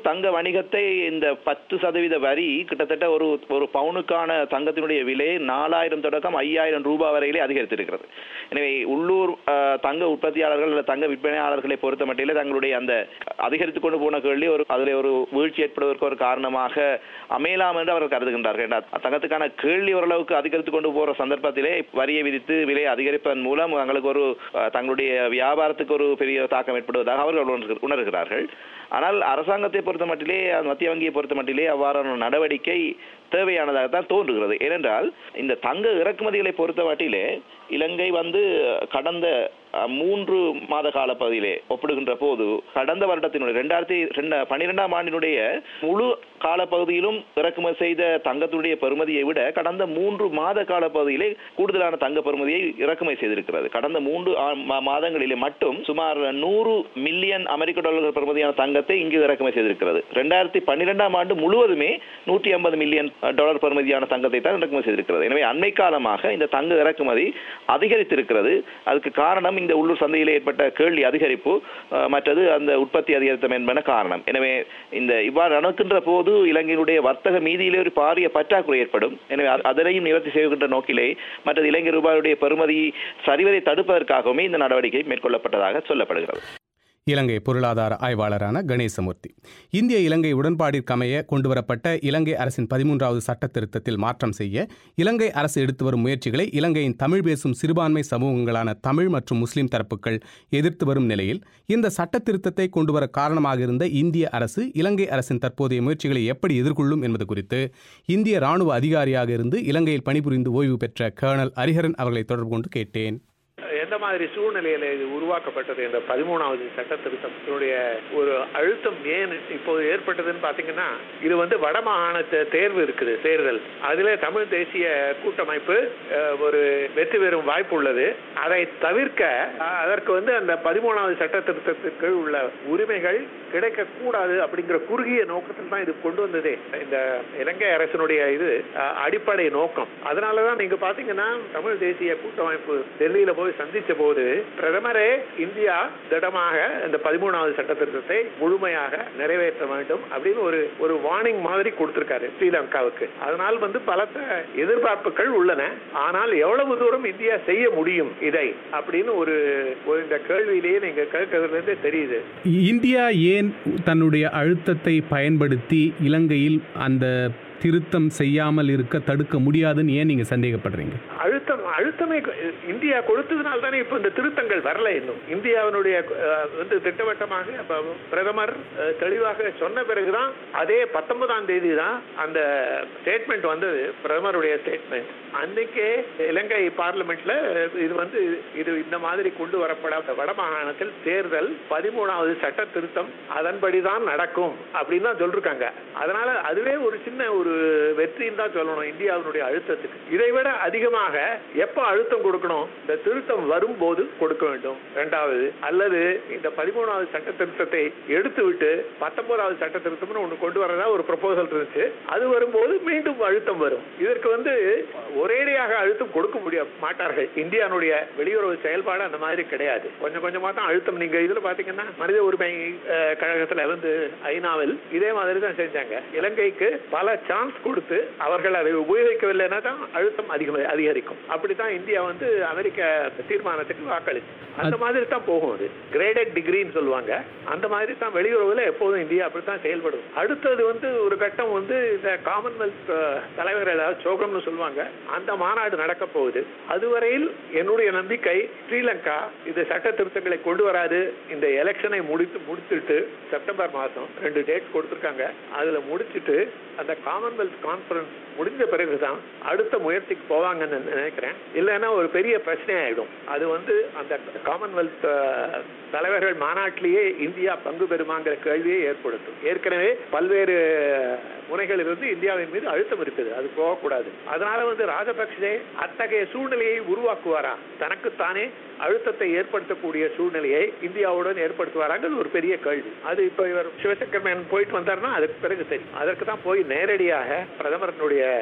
தங்க வணிகத்தை இந்த பத்து சதவீத வரி கிட்டத்தட்ட ஒரு ஒரு பவுனுக்கான தங்கத்தினுடைய விலை நாலாயிரம் தொடக்கம் ஐயாயிரம் ரூபாய் வரையிலே அதிகரித்திருக்கிறது எனவே உள்ளூர் அஹ், தங்க உற்பத்தியாளர்கள் அல்லது தங்க விற்பனையாளர்களை பொறுத்த மட்டிலே தங்களுடைய அந்த அதிகரித்து கொண்டு போன கேள்வி ஒரு அதில் ஒரு வீழ்ச்சி ஏற்படுவதற்கு ஒரு காரணமாக அமையலாம் என்று அவர்கள் கருதுகின்றார்கள் ஏன்னா, தங்கத்துக்கான கேள்வி ஓரளவுக்கு அதிகரித்து கொண்டு போற சந்தர்ப்பத்திலே வரியை விதித்து விலையை அதிகரிப்பதன் மூலம் தங்களுக்கு ஒரு அஹ், தங்களுடைய வியாபாரத்துக்கு ஒரு பெரிய தாக்கம் ஏற்படுவதாக அவர்கள் உணர்கு- உணர்கிறார்கள் ஆனால் அரசாங்கத்தை பொறுத்த மட்டிலே மத்திய வங்கியை பொறுத்த மட்டிலே அவ்வாறான நடவடிக்கை தேவையானதாக தான் தோன்றுகிறது ஏனென்றால் இந்த தங்க இறக்குமதிகளை பொறுத்த மட்டிலே இலங்கை வந்து கடந்த அஹ், மூன்று மாத கால பகுதியிலே ஒப்பிடுகின்ற போது கடந்த வருடத்தினுடைய ரெண்டாயிரத்தி ரெண்டு பன்னிரெண்டாம் ஆண்டினுடைய முழு காலப்பகுதியிலும் இறக்குமதி செய்த தங்கத்துடைய பெறுமதியை விட கடந்த மூன்று மாத கால பகுதியிலே கூடுதலான தங்க பெறுமதியை இறக்குமதி செய்திருக்கிறது கடந்த மூன்று ஆ- மா- மாதங்களிலே மட்டும் சுமார் நூறு மில்லியன் அமெரிக்க டாலர்கள் பெறுமதியான தங்கத்தை இங்கு இறக்குமதி செய்திருக்கிறது ரெண்டாயிரத்தி பன்னிரெண்டாம் ஆண்டு முழுவதுமே நூற்றி ஐம்பது மில்லியன் டாலர் பெறுமதியான தங்கத்தை தான் இறக்குமதி செய்திருக்கிறது எனவே அண்மை காலமாக இந்த தங்க இறக்குமதி அதிகரித்திருக்கிறது அதுக்கு காரணம் இந்த உள்ளூர் சந்தையில் ஏற்பட்ட கேள்வி அதிகரிப்பு அஹ், மற்றது அந்த உற்பத்தி அதிகரித்தம் என்பன காரணம் எனவே இந்த இவ்வாறு நடக்கின்ற போது இலங்கையினுடைய வர்த்தக மீதியிலே ஒரு பாரிய பற்றாக்குறை ஏற்படும் எனவே அ- அதனையும் நிவர்த்தி செய்கின்ற நோக்கிலே மற்றது இலங்கை ரூபாயுடைய பெறுமதி சரிவதை தடுப்பதற்காகவுமே இந்த நடவடிக்கை மேற்கொள்ளப்பட்டதாக சொல்லப்படுகிறது இலங்கை பொருளாதார ஆய்வாளரான கணேசமூர்த்தி இந்திய இலங்கை உடன்பாடிற்கமைய கொண்டுவரப்பட்ட இலங்கை அரசின் பதிமூன்றாவது சட்ட திருத்தத்தில் மாற்றம் செய்ய இலங்கை அரசு எடுத்து வரும் முயற்சிகளை இலங்கையின் தமிழ் பேசும் சிறுபான்மை சமூகங்களான தமிழ் மற்றும் முஸ்லிம் தரப்புகள் எதிர்த்து வரும் நிலையில் இந்த சட்ட திருத்தத்தை கொண்டுவர காரணமாக இருந்த இந்திய அரசு இலங்கை அரசின் தற்போதைய முயற்சிகளை எப்படி எதிர்கொள்ளும் என்பது குறித்து இந்திய ராணுவ அதிகாரியாக இருந்து இலங்கையில் பணிபுரிந்து ஓய்வு பெற்ற கர்னல் ஹரிஹரன் அவர்களை தொடர்பு கொண்டு கேட்டேன் எந்த மாதிரி சூழ்நிலையில இது உருவாக்கப்பட்டது இந்த பதிமூணாவது சட்ட திருத்தத்தினுடைய ஒரு அழுத்தம் ஏன் இப்போது ஏற்பட்டதுன்னு பாத்தீங்கன்னா இது வந்து வடமாகாண தே- தேர்வு இருக்குது தேர்தல் அதுல தமிழ் தேசிய கூட்டமைப்பு அஹ், ஒரு வெற்றி பெறும் வாய்ப்பு உள்ளது அதை தவிர்க்க அஹ், அதற்கு வந்து அந்த பதிமூணாவது சட்ட திருத்தத்திற்கு உள்ள உரிமைகள் கிடைக்க கூடாது அப்படிங்கிற குறுகிய நோக்கத்தில் தான் இது கொண்டு வந்ததே இந்த இலங்கை அரசினுடைய இது அஹ், அடிப்படை நோக்கம் அதனாலதான் நீங்க பாத்தீங்கன்னா தமிழ் தேசிய கூட்டமைப்பு டெல்லியில போய் சந்திச்ச போது பிரதமரே இந்தியா திடமாக இந்த பதிமூணாவது சட்ட திருத்தத்தை முழுமையாக நிறைவேற்ற வேண்டும் அப்படின்னு ஒரு ஒரு வார்னிங் மாதிரி கொடுத்திருக்காரு ஸ்ரீலங்காவுக்கு அதனால் வந்து பலத்த எதிர்பார்ப்புகள் உள்ளன ஆனால் எவ்வளவு தூரம் இந்தியா செய்ய முடியும் இதை அப்படின்னு ஒரு ஒரு இந்த கேள்வியிலேயே நீங்க கேட்கறதுல இருந்தே தெரியுது இந்தியா ஏன் தன்னுடைய அழுத்தத்தை பயன்படுத்தி இலங்கையில் அந்த திருத்தம் செய்யாமல் இருக்க தடுக்க முடியாதுன்னு ஏன் நீங்க சந்தேகப்படுறீங்க அழுத்தம் அழுத்தமே இந்தியா கொடுத்ததுனால தானே இப்ப இந்த திருத்தங்கள் வரல இன்னும் இந்தியாவினுடைய அஹ், வந்து திட்டவட்டமாக அப்ப பிரதமர் அஹ், தெளிவாக சொன்ன பிறகுதான் அதே பத்தொன்பதாம் தேதி தான் அந்த ஸ்டேட்மெண்ட் வந்தது பிரதமருடைய ஸ்டேட்மெண்ட் அன்னைக்கே இலங்கை பார்லிமெண்ட்ல இது வந்து இது இந்த மாதிரி கொண்டு வரப்படாத வடமாகாணத்தில் தேர்தல் பதிமூணாவது சட்ட திருத்தம் அதன்படிதான் நடக்கும் அப்படின்னு தான் சொல்லிருக்காங்க அதனால அதுவே ஒரு சின்ன ஒரு வெற்றின்னு தான் சொல்லணும் இந்தியாவினுடைய அழுத்தத்துக்கு இதை விட அதிகமாக எப்ப அழுத்தம் கொடுக்கணும் இந்த திருத்தம் வரும்போது கொடுக்க வேண்டும் இரண்டாவது அல்லது இந்த பதிமூணாவது சட்ட திருத்தத்தை எடுத்து விட்டு பத்தொன்பதாவது சட்ட திருத்தம்னு ஒண்ணு கொண்டு வரதா ஒரு ப்ரொபோசல் இருந்துச்சு அது வரும்போது மீண்டும் அழுத்தம் வரும் இதற்கு வந்து ஒரேடியாக அழுத்தம் கொடுக்க முடிய மாட்டார்கள் இந்தியானுடைய வெளியுறவு செயல்பாடு அந்த மாதிரி கிடையாது கொஞ்சம் கொஞ்சமா தான் அழுத்தம் நீங்க இதுல பாத்தீங்கன்னா மனித உரிமை அஹ், கழகத்துல வந்து ஐநாவில் இதே மாதிரி தான் செஞ்சாங்க இலங்கைக்கு பல சான்ஸ் கொடுத்து அவர்கள் அதை உபயோகிக்கவில்லைன்னா தான் அழுத்தம் அதிகம் அதிகரிக்கும் அப்படித்தான் இந்தியா வந்து அமெரிக்க தீர்மானத்துக்கு வாக்களிச்சு அந்த மாதிரி தான் போகும் அது கிரேடட் டிகிரின்னு சொல்லுவாங்க அந்த மாதிரி தான் வெளியுறவுல எப்போதும் இந்தியா அப்படித்தான் செயல்படும் அடுத்தது வந்து ஒரு கட்டம் வந்து இந்த காமன்வெல்த் அஹ், தலைவர் ஏதாவது சோகம்னு சொல்லுவாங்க அந்த மாநாடு நடக்க போகுது அதுவரையில் என்னுடைய நம்பிக்கை ஸ்ரீலங்கா இந்த சட்ட திருத்தங்களை கொண்டு வராது இந்த எலெக்ஷனை முடித்து முடித்துட்டு செப்டம்பர் மாதம் ரெண்டு டேட் கொடுத்துருக்காங்க அதுல முடிச்சிட்டு அந்த காமன்வெல்த் கான்ஃபரன்ஸ் முடிஞ்ச பிறகுதான் அடுத்த முயற்சிக்கு போவாங்கன்னு நினைக்கிறேன் இல்லைன்னா ஒரு பெரிய பிரச்சனை ஆயிடும் அது வந்து அந்த காமன்வெல்த் அஹ், தலைவர்கள் மாநாட்டிலேயே இந்தியா பங்கு பெறுமாங்கிற கேள்வியை ஏற்படுத்தும் ஏற்கனவே பல்வேறு முறைகளிலிருந்து இந்தியாவின் மீது அழுத்தம் இருக்குது அது போகக்கூடாது அதனால வந்து ராஜபக்சே அத்தகைய சூழ்நிலையை உருவாக்குவாரா தனக்குத்தானே அழுத்தத்தை ஏற்படுத்தக்கூடிய சூழ்நிலையை இந்தியாவுடன் ஏற்படுத்துவாராங்கிறது ஒரு பெரிய கேள்வி அது இப்ப இவர் சிவசங்கர் மேனன் போயிட்டு வந்தாருன்னா அதுக்கு பிறகு தெரியும் அதற்கு தான் போய் நேரடியாக பிரதமரனுடைய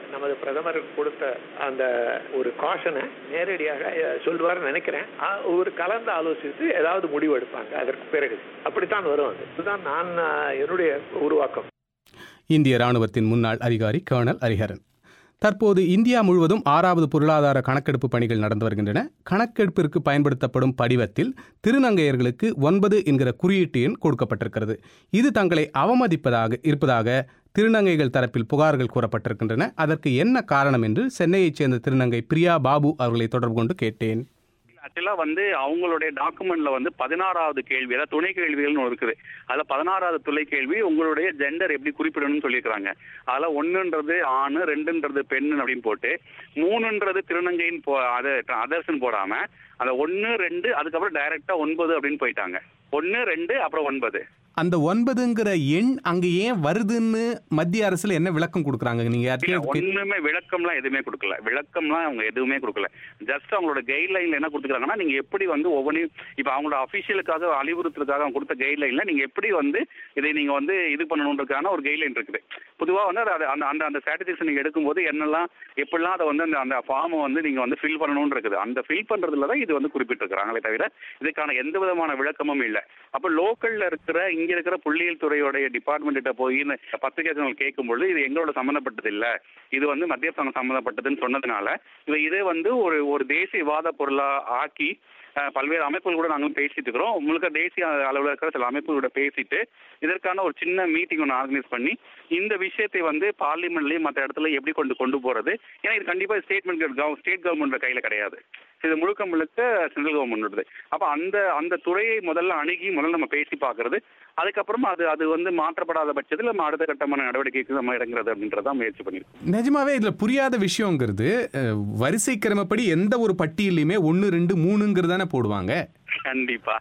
நமது பிரதமர் கொடுத்த அந்த ஒரு காஷனை நேரடியாக அஹ், சொல்லுவார்னு நினைக்கிறேன் அஹ், ஒரு கலந்து ஆலோசித்து ஏதாவது முடிவு எடுப்பாங்க அதற்கு பிறகு அப்படித்தான் வரும் அது இதுதான் நான் அஹ், என்னுடைய உருவாக்கம் இந்திய ராணுவத்தின் முன்னாள் அதிகாரி கர்னல் ஹரிஹரன் தற்போது இந்தியா முழுவதும் ஆறாவது பொருளாதார கணக்கெடுப்பு பணிகள் நடந்து வருகின்றன கணக்கெடுப்பிற்கு பயன்படுத்தப்படும் படிவத்தில் திருநங்கையர்களுக்கு ஒன்பது என்கிற குறியீட்டு எண் கொடுக்கப்பட்டிருக்கிறது இது தங்களை அவமதிப்பதாக இருப்பதாக திருநங்கைகள் தரப்பில் புகார்கள் கூறப்பட்டிருக்கின்றன அதற்கு என்ன காரணம் என்று சென்னையைச் சேர்ந்த திருநங்கை பிரியா பாபு அவர்களை தொடர்பு கொண்டு கேட்டேன் ஆக்சுவலா வந்து அவங்களுடைய டாக்குமெண்ட்ல வந்து பதினாறாவது கேள்வி அதாவது துணை கேள்விகள்னு ஒன்று இருக்குது அதுல பதினாறாவது துணை கேள்வி உங்களுடைய ஜெண்டர் எப்படி குறிப்பிடணும்னு சொல்லியிருக்காங்க அதுல ஒண்ணுன்றது ஆண் ரெண்டுன்றது பெண்ணு அப்படின்னு போட்டு மூணுன்றது திருநங்கைன்னு போ அது அதர்ஸ்ன்னு போடாம அந்த ஒன்னு ரெண்டு அதுக்கப்புறம் டைரக்டா ஒன்பது அப்படின்னு போயிட்டாங்க ஒன்னு ரெண்டு அப்புறம் ஒன்பது அந்த ஒன்பதுங்கிற எண் அங்க ஏன் வருதுன்னு மத்திய அரசுல என்ன விளக்கம் கொடுக்குறாங்க நீங்க இல்ல, யார்கிட்டயும் கே- ஒண்ணுமே விளக்கம்லாம் எதுவுமே கொடுக்கல விளக்கம்லாம் அவங்க எதுவுமே கொடுக்கல ஜஸ்ட் அவங்களோட கைட்லைன்ல என்ன கொடுத்துருக்காங்கன்னா நீங்க எப்படி வந்து ஒவ்வொன்றையும் இப்ப அவங்களோட அபிஷியலுக்காக அறிவுறுத்தலுக்காக அவங்க கொடுத்த கைட்லைன்ல நீங்க எப்படி வந்து இதை நீங்க வந்து இது பண்ணணுன்றதுக்கான ஒரு கைட்லைன் இருக்குது பொதுவா வந்து அது அந்த அந்த அந்த ஸ்ட்ராட்டஜிஸ் நீங்க எடுக்கும்போது என்னெல்லாம் எப்படிலாம் அதை வந்து அந்த அந்த ஃபார்மை வந்து நீங்க வந்து ஃபில் பண்ணணும்னு இருக்குது அந்த ஃபில் பண்றதுல தான் இது வந்து குறிப்பிட்டிருக்கிறாங்களே தவிர இதுக்கான எந்த விதமான விளக்கமும் இல்லை அப்ப லோக்கல்ல இருக்கிற இங்க இருக்கிற புள்ளியியல் துறையோடைய டிபார்ட்மெண்ட் கிட்ட போய் இந்த பத்திரிகைகள் கேட்கும்பொழுது இது எங்களோட சம்பந்தப்பட்டது இல்ல இது வந்து மத்திய அரசாங்கம் சம்பந்தப்பட்டதுன்னு சொன்னதுனால இவ இதே வந்து ஒரு ஒரு தேசியவாத பொருளா ஆக்கி அஹ், பல்வேறு அமைப்புகள் கூட நாங்களும் பேசிட்டு இருக்கிறோம் முழுக்க தேசிய அளவில் இருக்கிற சில அமைப்புகளோட பேசிட்டு இதற்கான ஒரு சின்ன மீட்டிங் ஒன்று ஆர்கனைஸ் பண்ணி இந்த விஷயத்தை வந்து பார்லிமெண்ட்லயும் மற்ற இடத்துல எப்படி கொண்டு கொண்டு போறது ஏன்னா இது கண்டிப்பா ஸ்டேட்மெண்ட் ஸ்டேட் கவர்மெண்ட் கையில கிடையாது இது முழுக்க முழுக்க சென்ட்ரல் கவர்மெண்ட் அப்ப அந்த அந்த துறையை முதல்ல அணுகி முதல்ல நம்ம பேசி பார்க்கறது அதுக்கப்புறம் அது அது வந்து மாற்றப்படாத பட்சத்தில் நம்ம அடுத்த கட்டமான நடவடிக்கைக்கு நம்ம இறங்குறது அப்படின்றத முயற்சி பண்ணிருக்கோம் நிஜமாவே இதுல புரியாத விஷயங்கிறது அஹ், வரிசை கிரமப்படி எந்த ஒரு பட்டியலையுமே ஒன்னு ரெண்டு மூணுங்கிறது தானே போடுவாங்க கண்டிப்பா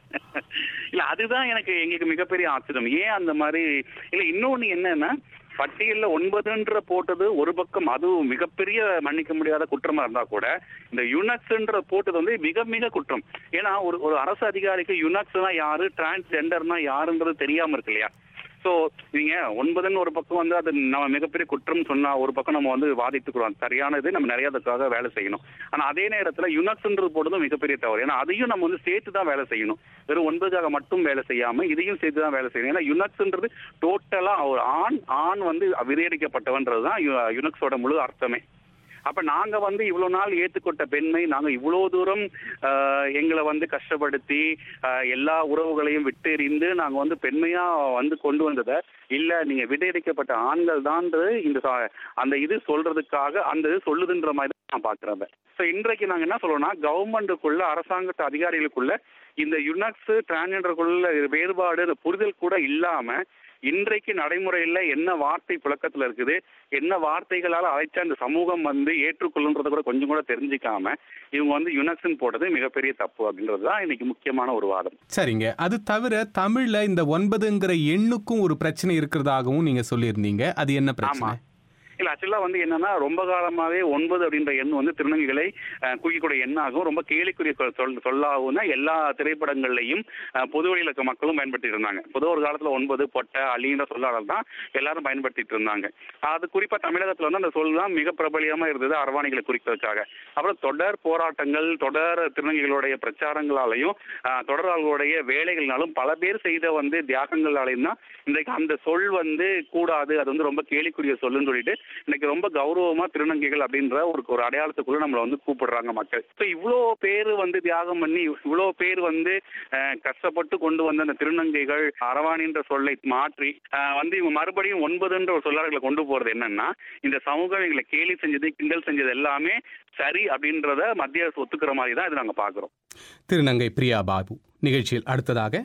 இல்ல அதுதான் எனக்கு எங்களுக்கு மிகப்பெரிய ஆச்சரியம் ஏன் அந்த மாதிரி இல்ல இன்னொன்னு என்னன்னா பட்டியல்ல ஒன்பதுன்ற போட்டது ஒரு பக்கம் அதுவும் மிகப்பெரிய மன்னிக்க முடியாத குற்றமா இருந்தா கூட இந்த யுனக்ஸ்ன்ற போட்டது வந்து மிக மிக குற்றம் ஏன்னா ஒரு ஒரு அரசு அதிகாரிக்கு யுனக்ஸ்னா யாரு டிரான்ஸ்ஜெண்டர்னா யாருன்றது தெரியாம இருக்கு இல்லையா சோ நீங்க ஒன்பதுன்னு ஒரு பக்கம் வந்து அது நம்ம மிகப்பெரிய குற்றம் சொன்னா ஒரு பக்கம் நம்ம வந்து வாதிட்டுக்கிறோம் சரியானது நம்ம நிறைய அதுக்காக வேலை செய்யணும் ஆனா அதே நேரத்துல யுனக்ஸ்ன்றது போடுறதும் மிகப்பெரிய தவறு ஏன்னா அதையும் நம்ம வந்து சேர்த்து தான் வேலை செய்யணும் வெறும் ஒன்பதுக்காக மட்டும் வேலை செய்யாம இதையும் சேர்த்து தான் வேலை செய்யணும் ஏன்னா யுனக்ஸ்ன்றது டோட்டலா ஒரு ஆண் ஆண் வந்து விதையடிக்கப்பட்டவன்றது தான் யுனக்ஸோட முழு அர்த்தமே அப்ப நாங்க வந்து இவ்வளவு நாள் ஏத்துக்கொண்ட பெண்மை நாங்க இவ்வளவு தூரம் ஆஹ், எங்களை வந்து கஷ்டப்படுத்தி ஆஹ், எல்லா உறவுகளையும் விட்டெறிந்து நாங்க வந்து பெண்மையா வந்து கொண்டு வந்ததை இல்ல நீங்க விடையடிக்கப்பட்ட ஆண்கள் தான்ன்றது இந்த சா- அந்த இது சொல்றதுக்காக அந்த இது சொல்லுதுன்ற மாதிரி தான் நான் பாக்குறேன் ஸோ இன்றைக்கு நாங்க என்ன சொல்றோம்னா கவர்மெண்ட்டுக்குள்ள அரசாங்கத்து அதிகாரிகளுக்குள்ள இந்த யுனக்ஸ் டிரான்ஜெண்டருக்குள்ள வேறுபாடு இந்த புரிதல் கூட இல்லாம இன்றைக்கு நடைமுறையில் என்ன வார்த்தை புழக்கத்துல இருக்குது என்ன வார்த்தைகளால் அழைச்சா இந்த சமூகம் வந்து ஏற்றுக்கொள்ளுன்றத கூட கொஞ்சம் கூட தெரிஞ்சுக்காம இவங்க வந்து யுனக்ஸ்ன்னு போட்டது மிகப்பெரிய தப்பு அப்படின்றது தான் இன்னைக்கு முக்கியமான ஒரு வாதம் சரிங்க அது தவிர தமிழ்ல இந்த ஒன்பதுங்கிற எண்ணுக்கும் ஒரு பிரச்சனை இருக்கிறதாகவும் நீங்க சொல்லியிருந்தீங்க அது என்ன பிரச்சனை இல்ல ஆக்சுவலா வந்து என்னன்னா ரொம்ப காலமாவே ஒன்பது அப்படின்ற எண் வந்து திருநங்கைகளை அஹ், குறிக்கக்கூடிய எண்ணாகவும் ரொம்ப கேலிக்குரிய சொல் சொல்- சொல்லாகவும் தான் எல்லா திரைப்படங்கள்லையும் அஹ், பொது வழியில் இருக்க மக்களும் பயன்படுத்திட்டு இருந்தாங்க பொதுவா ஒரு காலத்துல ஒன்பது பொட்டை அலின்ற சொல்லாடல் தான் எல்லாரும் பயன்படுத்திட்டு இருந்தாங்க அது குறிப்பா தமிழகத்துல வந்து அந்த சொல் தான் மிக பிரபலியமா இருந்தது அரவாணிகளை குறிக்கிறதுக்காக அப்புறம் தொடர் போராட்டங்கள் தொடர் திருநங்கைகளுடைய பிரச்சாரங்களாலையும் அஹ், தொடராளர்களுடைய வேலைகள்னாலும் பல பேர் செய்த வந்து தியாகங்களாலையும் தான் இன்றைக்கு அந்த சொல் வந்து கூடாது அது வந்து ரொம்ப கேலிக்குரிய சொல்லுன்னு சொல்லிட்டு இன்னைக்கு ரொம்ப கௌரவமா திருநங்கைகள் அப்படின்ற ஒரு ஒரு அடையாளத்துக்குள்ள நம்மளை வந்து கூப்பிடுறாங்க மக்கள் ஸோ இவ்வளோ பேர் வந்து தியாகம் பண்ணி இவ்வளோ பேர் வந்து அஹ், கஷ்டப்பட்டு கொண்டு வந்த அந்த திருநங்கைகள் அரவாணின்ற சொல்லை மாற்றி அஹ், வந்து இவங்க மறுபடியும் ஒன்பதுன்ற ஒரு சொல்லாடல்களை கொண்டு போறது என்னன்னா இந்த சமூகம் எங்களை கேலி செஞ்சது கிண்டல் செஞ்சது எல்லாமே சரி அப்படின்றத மத்திய அரசு ஒத்துக்கிற மாதிரி தான் இதை நாங்க பாக்குறோம் திருநங்கை பிரியா பாபு நிகழ்ச்சியில் அடுத்ததாக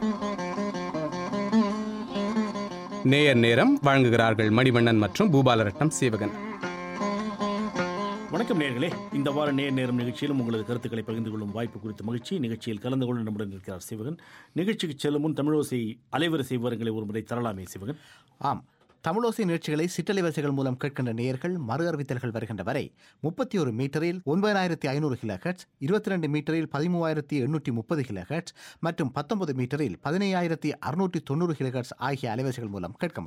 நேயர் நேரம் வழங்குகிறார்கள் மணிவண்ணன் மற்றும் பூபாலரட்னம் சீவகன் வணக்கம் நேர்களே இந்த வார நேர் நேரம் நிகழ்ச்சியிலும் உங்களது கருத்துக்களை பகிர்ந்து கொள்ளும் வாய்ப்பு குறித்த மகிழ்ச்சி நிகழ்ச்சியில் கலந்து கொள்ள நம்முடன் இருக்கிறார் சிவகன் நிகழ்ச்சிக்கு செல்லும் முன் தமிழோசை அலைவரிசை விவரங்களை ஒரு முறை தரலாமே சிவகன் ஆம் தமிழோசை நிகழ்ச்சிகளை சிற்றலைவரிசைகள் மூலம் கேட்கின்ற நேயர்கள் மறு அறிவித்தல்கள் வருகின்ற வரை முப்பத்தி ஒரு மீட்டரில் ஒன்பதாயிரத்தி ஐநூறு கிலோ ஹெட்ஸ் இருபத்தி ரெண்டு மீட்டரில் பதிமூவாயிரத்தி எண்ணூற்றி முப்பது கிலோ ஹெட்ஸ் மற்றும் பத்தொன்பது மீட்டரில் பதினையாயிரத்தி அறுநூற்றி தொண்ணூறு கிலோ ஹெட்ஸ் ஆகிய அலைவரிசைகள் மூலம் கேட்க முடியும்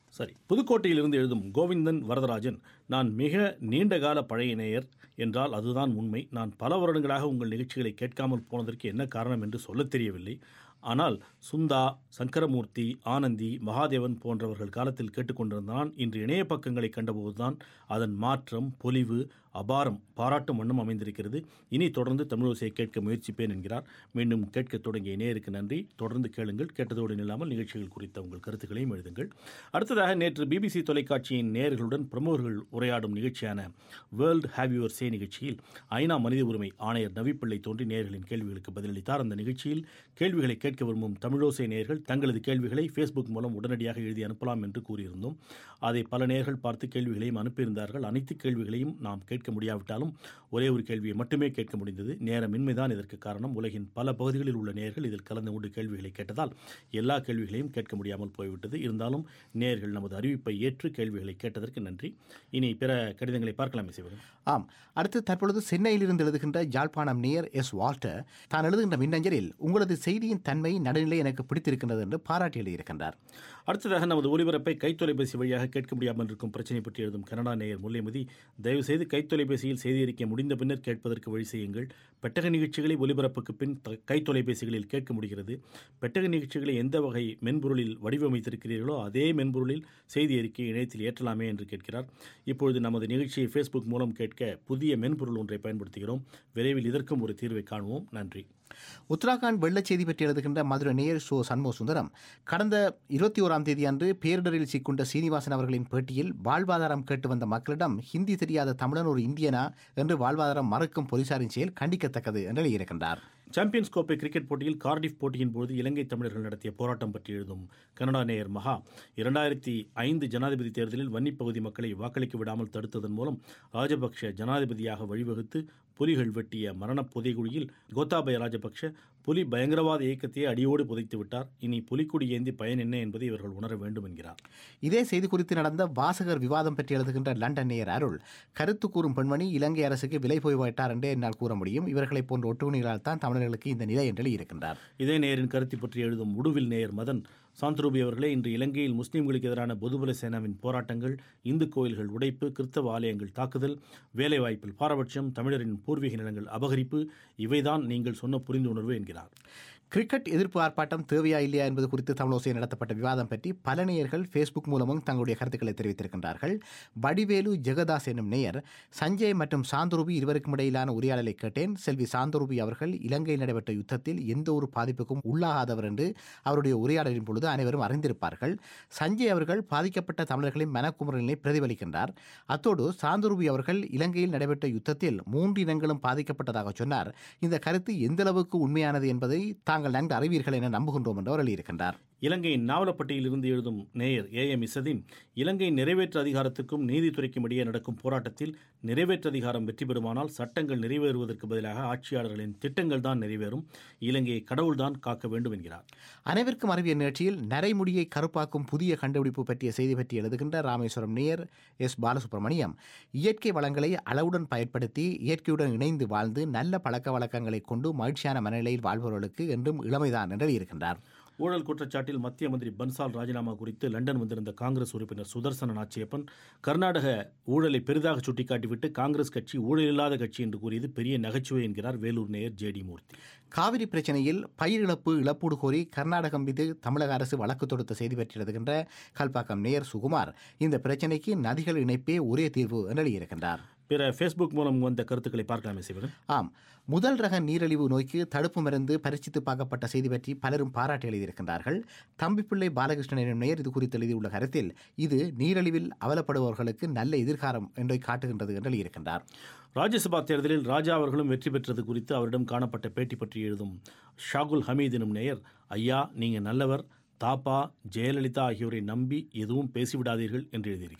சரி புதுக்கோட்டையிலிருந்து எழுதும் கோவிந்தன் வரதராஜன் நான் மிக நீண்ட கால பழைய நேயர் என்றால் அதுதான் உண்மை நான் பல வருடங்களாக உங்கள் நிகழ்ச்சிகளை கேட்காமல் போனதற்கு என்ன காரணம் என்று சொல்லத் தெரியவில்லை ஆனால் சுந்தா சங்கரமூர்த்தி ஆனந்தி மகாதேவன் போன்றவர்கள் காலத்தில் கேட்டுக்கொண்டிருந்தான் இன்று இணைய பக்கங்களை கண்டபோதுதான் அதன் மாற்றம் பொலிவு அபாரம் பாராட்டும் வண்ணம் அமைந்திருக்கிறது இனி தொடர்ந்து தமிழோசையை கேட்க முயற்சிப்பேன் என்கிறார் மீண்டும் கேட்க தொடங்கிய நேருக்கு நன்றி தொடர்ந்து கேளுங்கள் கேட்டதோடு நில்லாமல் நிகழ்ச்சிகள் குறித்த உங்கள் கருத்துக்களையும் எழுதுங்கள் அடுத்ததாக நேற்று பிபிசி தொலைக்காட்சியின் நேயர்களுடன் பிரமுகர்கள் உரையாடும் நிகழ்ச்சியான வேர்ல்டு ஹேவ் யுவர் சே நிகழ்ச்சியில் ஐநா மனித உரிமை ஆணையர் நவிப்பிள்ளை தோன்றி நேயர்களின் கேள்விகளுக்கு பதிலளித்தார் அந்த நிகழ்ச்சியில் கேள்விகளை கேட்க விரும்பும் தமிழோசை நேயர்கள் தங்களது கேள்விகளை ஃபேஸ்புக் மூலம் உடனடியாக எழுதி அனுப்பலாம் என்று கூறியிருந்தோம் அதை பல நேயர்கள் பார்த்து கேள்விகளையும் அனுப்பியிருந்தார்கள் அனைத்து கேள்விகளையும் நாம் கேட்க முடியாவிட்டாலும் ஒரே ஒரு கேள்வியை மட்டுமே கேட்க முடிந்தது நேரமின்மைதான் இதற்கு காரணம் உலகின் பல பகுதிகளில் உள்ள நேயர்கள் இதில் கலந்து கொண்டு கேள்விகளை கேட்டதால் எல்லா கேள்விகளையும் கேட்க முடியாமல் போய்விட்டது இருந்தாலும் நேயர்கள் நமது அறிவிப்பை ஏற்று கேள்விகளை கேட்டதற்கு நன்றி இனி பிற கடிதங்களை பார்க்கலாம் இசைவரும் ஆம் அடுத்து தற்பொழுது சென்னையிலிருந்து எழுதுகின்ற யாழ்ப்பாணம் நேயர் எஸ் வால்டர் தான் எழுதுகின்ற மின்னஞ்சலில் உங்களது செய்தியின் தன்மை நடுநிலை எனக்கு பிடித்திருக்கின்றது என்று பாராட்டி எழுதியிருக்கின்றார் அடுத்ததாக நமது ஒலிபரப்பை கைத்தொலைபேசி வழியாக கேட்க முடியாமல் இருக்கும் பிரச்சனை பற்றி எழுதும் கனடா நேயர் முல்லைமதி தயவுசெய்து கைத்தொலைபேசியில் செய்தி அறிக்கை முடிந்த பின்னர் கேட்பதற்கு வழி செய்யுங்கள் பெட்டக நிகழ்ச்சிகளை ஒலிபரப்புக்கு பின் த- கைத்தொலைபேசிகளில் கேட்க முடிகிறது பெட்டக நிகழ்ச்சிகளை எந்த வகை மென்பொருளில் வடிவமைத்திருக்கிறீர்களோ அதே மென்பொருளில் செய்தி அறிக்கை இணையத்தில் ஏற்றலாமே என்று கேட்கிறார் இப்பொழுது நமது நிகழ்ச்சியை ஃபேஸ்புக் மூலம் கேட்க புதிய மென்பொருள் ஒன்றை பயன்படுத்துகிறோம் விரைவில் இதற்கும் ஒரு தீர்வை காணுவோம் நன்றி உத்தராகண்ட் வெள்ளச் செய்தி பற்றி எழுதுகின்ற மதுரை நேயர் சோ சண்முக சுந்தரம் கடந்த இருபத்தி ஓராம் தேதி அன்று பேரிடரில் சிக்குண்ட சீனிவாசன் அவர்களின் பேட்டியில் வாழ்வாதாரம் கேட்டு வந்த மக்களிடம் ஹிந்தி தெரியாத தமிழன் ஒரு இந்தியனா என்று வாழ்வாதாரம் மறுக்கும் போலீசாரின் செயல் கண்டிக்கத்தக்கது என்று எழுதியிருக்கின்றார் சாம்பியன்ஸ் கோப்பை கிரிக்கெட் போட்டியில் கார்டிஃப் போட்டியின் போது இலங்கை தமிழர்கள் நடத்திய போராட்டம் பற்றி எழுதும் கனடா நேயர் மகா இரண்டாயிரத்தி ஐந்து ஜனாதிபதி தேர்தலில் வன்னிப் பகுதி மக்களை வாக்களிக்க விடாமல் தடுத்ததன் மூலம் ராஜபக்ஷ ஜனாதிபதியாக வழிவகுத்து புலிகள் வெட்டிய மரணப் புதைகுழியில் கோத்தாபய ராஜபக்ஷ புலி பயங்கரவாத இயக்கத்தையே அடியோடு புதைத்து விட்டார் இனி புலிக்குடி ஏந்தி பயன் என்ன என்பதை இவர்கள் உணர வேண்டும் என்கிறார் இதே செய்தி குறித்து நடந்த வாசகர் விவாதம் பற்றி எழுதுகின்ற லண்டன் நேயர் அருள் கருத்து கூறும் பெண்மணி இலங்கை அரசுக்கு விலை போய்விட்டார் என்றே என்னால் கூற முடியும் இவர்களைப் போன்ற ஒட்டுணிகளால் தான் தமிழர்களுக்கு இந்த நிலை என்று எழுதியிருக்கின்றார் இதே நேயரின் கருத்தை பற்றி எழுதும் உடுவில் நேயர் மதன் சாந்தரூபி அவர்களே இன்று இலங்கையில் முஸ்லிம்களுக்கு எதிரான பொதுபல சேனாவின் போராட்டங்கள் இந்து கோயில்கள் உடைப்பு கிறிஸ்தவ ஆலயங்கள் தாக்குதல் வேலைவாய்ப்பில் பாரபட்சம் தமிழரின் பூர்வீக நிலங்கள் அபகரிப்பு இவைதான் நீங்கள் சொன்ன புரிந்துணர்வு என்கிறார் கிரிக்கெட் எதிர்ப்பு ஆர்ப்பாட்டம் தேவையா இல்லையா என்பது குறித்து தமிழோசையில் நடத்தப்பட்ட விவாதம் பற்றி பல நேயர்கள் ஃபேஸ்புக் மூலமும் தங்களுடைய கருத்துக்களை தெரிவித்திருக்கின்றார்கள் வடிவேலு ஜெகதாஸ் என்னும் நேயர் சஞ்சய் மற்றும் சாந்தரூபி இருவருக்கும் இடையிலான உரையாடலை கேட்டேன் செல்வி சாந்தரூபி அவர்கள் இலங்கையில் நடைபெற்ற யுத்தத்தில் எந்த ஒரு பாதிப்புக்கும் உள்ளாகாதவர் என்று அவருடைய உரையாடலின் பொழுது அனைவரும் அறிந்திருப்பார்கள் சஞ்சய் அவர்கள் பாதிக்கப்பட்ட தமிழர்களின் மனக்குமுறலினை பிரதிபலிக்கின்றார் அத்தோடு சாந்தரூபி அவர்கள் இலங்கையில் நடைபெற்ற யுத்தத்தில் மூன்று இனங்களும் பாதிக்கப்பட்டதாக சொன்னார் இந்த கருத்து எந்த அளவுக்கு உண்மையானது என்பதை தாங்கள் நன்கு அறிவீர்கள் என நம்புகின்றோம் என்று அவர் எழுதியிருக்கின்றார் இலங்கையின் நாவலப்பட்டியிலிருந்து எழுதும் நேயர் ஏ எம் இசதீன் இலங்கை நிறைவேற்று அதிகாரத்துக்கும் நீதித்துறைக்கும் இடையே நடக்கும் போராட்டத்தில் நிறைவேற்று அதிகாரம் வெற்றி பெறுமானால் சட்டங்கள் நிறைவேறுவதற்கு பதிலாக ஆட்சியாளர்களின் திட்டங்கள் தான் நிறைவேறும் இலங்கையை கடவுள்தான் காக்க வேண்டும் என்கிறார் அனைவருக்கும் அறிவியல் நிகழ்ச்சியில் நரைமுடியை கருப்பாக்கும் புதிய கண்டுபிடிப்பு பற்றிய செய்தி பற்றி எழுதுகின்ற ராமேஸ்வரம் நேயர் எஸ் பாலசுப்ரமணியம் இயற்கை வளங்களை அளவுடன் பயன்படுத்தி இயற்கையுடன் இணைந்து வாழ்ந்து நல்ல பழக்க வழக்கங்களை கொண்டு மகிழ்ச்சியான மனநிலையில் வாழ்பவர்களுக்கு என்றும் இளமைதான் என்று இருக்கின்றார் ஊழல் குற்றச்சாட்டில் மத்திய மந்திரி பன்சால் ராஜினாமா குறித்து லண்டன் வந்திருந்த காங்கிரஸ் உறுப்பினர் சுதர்சன நாச்சியப்பன் கர்நாடக ஊழலை பெரிதாக சுட்டிக்காட்டிவிட்டு காங்கிரஸ் கட்சி ஊழலில்லாத கட்சி என்று கூறியது பெரிய நகைச்சுவை என்கிறார் வேலூர் நேயர் ஜே டி மூர்த்தி காவிரி பிரச்சனையில் பயிர் இழப்பு இழப்பீடு கோரி கர்நாடகம் மீது தமிழக அரசு வழக்கு தொடுத்த செய்தி பற்றி எழுதுகின்ற கல்பாக்கம் நேயர் சுகுமார் இந்த பிரச்சனைக்கு நதிகள் இணைப்பே ஒரே தீர்வு என்று எழுதியிருக்கின்றார் பிற ஃபேஸ்புக் மூலம் வந்த கருத்துக்களை பார்க்கலாமே சிவன் ஆம் முதல் ரக நீரிழிவு நோய்க்கு தடுப்பு மருந்து பரிசித்து பார்க்கப்பட்ட செய்தி பற்றி பலரும் பாராட்டி எழுதியிருக்கின்றார்கள் தம்பிப்பிள்ளை பாலகிருஷ்ணன் எனும் நேயர் இது குறித்து எழுதியுள்ள கருத்தில் இது நீரிழிவில் அவலப்படுபவர்களுக்கு நல்ல எதிர்காலம் என்பதை காட்டுகின்றது என்று எழுதியிருக்கின்றார் ராஜ்யசபா தேர்தலில் ராஜா அவர்களும் வெற்றி பெற்றது குறித்து அவரிடம் காணப்பட்ட பேட்டி பற்றி எழுதும் ஷாகுல் ஹமீத் எனும் நேயர் ஐயா நீங்க நல்லவர் தாப்பா ஜெயலலிதா ஆகியோரை நம்பி எதுவும் பேசிவிடாதீர்கள் என்று எழுதியிருக்கிறார்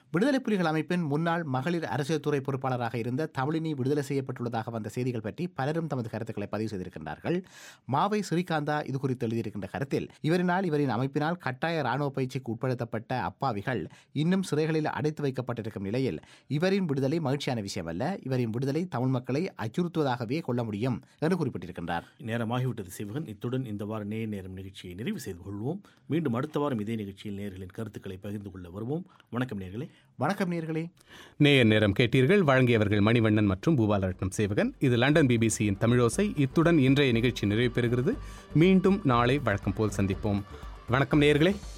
விடுதலை புலிகள் அமைப்பின் முன்னாள் மகளிர் அரசியல் துறை பொறுப்பாளராக இருந்த தமிழினி விடுதலை செய்யப்பட்டுள்ளதாக வந்த செய்திகள் பற்றி பலரும் தமது கருத்துக்களை பதிவு செய்திருக்கின்றார்கள் மாவை ஸ்ரீகாந்தா இது குறித்து எழுதியிருக்கின்ற கருத்தில் இவரினால் இவரின் அமைப்பினால் கட்டாய ராணுவ பயிற்சிக்கு உட்படுத்தப்பட்ட அப்பாவிகள் இன்னும் சிறைகளில் அடைத்து வைக்கப்பட்டிருக்கும் நிலையில் இவரின் விடுதலை மகிழ்ச்சியான விஷயம் அல்ல இவரின் விடுதலை தமிழ் மக்களை அச்சுறுத்துவதாகவே கொள்ள முடியும் என்று குறிப்பிட்டிருக்கின்றார் நேரமாகிவிட்டது சிவகன் இத்துடன் இந்த வார நேர் நேரம் நிகழ்ச்சியை நிறைவு செய்து கொள்வோம் மீண்டும் அடுத்த வாரம் இதே நிகழ்ச்சியில் நேர்களின் கருத்துக்களை பகிர்ந்து கொள்ள வருவோம் வணக்கம் நேர்களே வணக்கம் நேர்களே நேயர் நேரம் கேட்டீர்கள் வழங்கியவர்கள் மணிவண்ணன் மற்றும் பூபாலரட்னம் சேவகன் இது லண்டன் பிபிசியின் தமிழோசை இத்துடன் இன்றைய நிகழ்ச்சி நிறைவு பெறுகிறது மீண்டும் நாளை வழக்கம் போல் சந்திப்போம் வணக்கம் நேயர்களே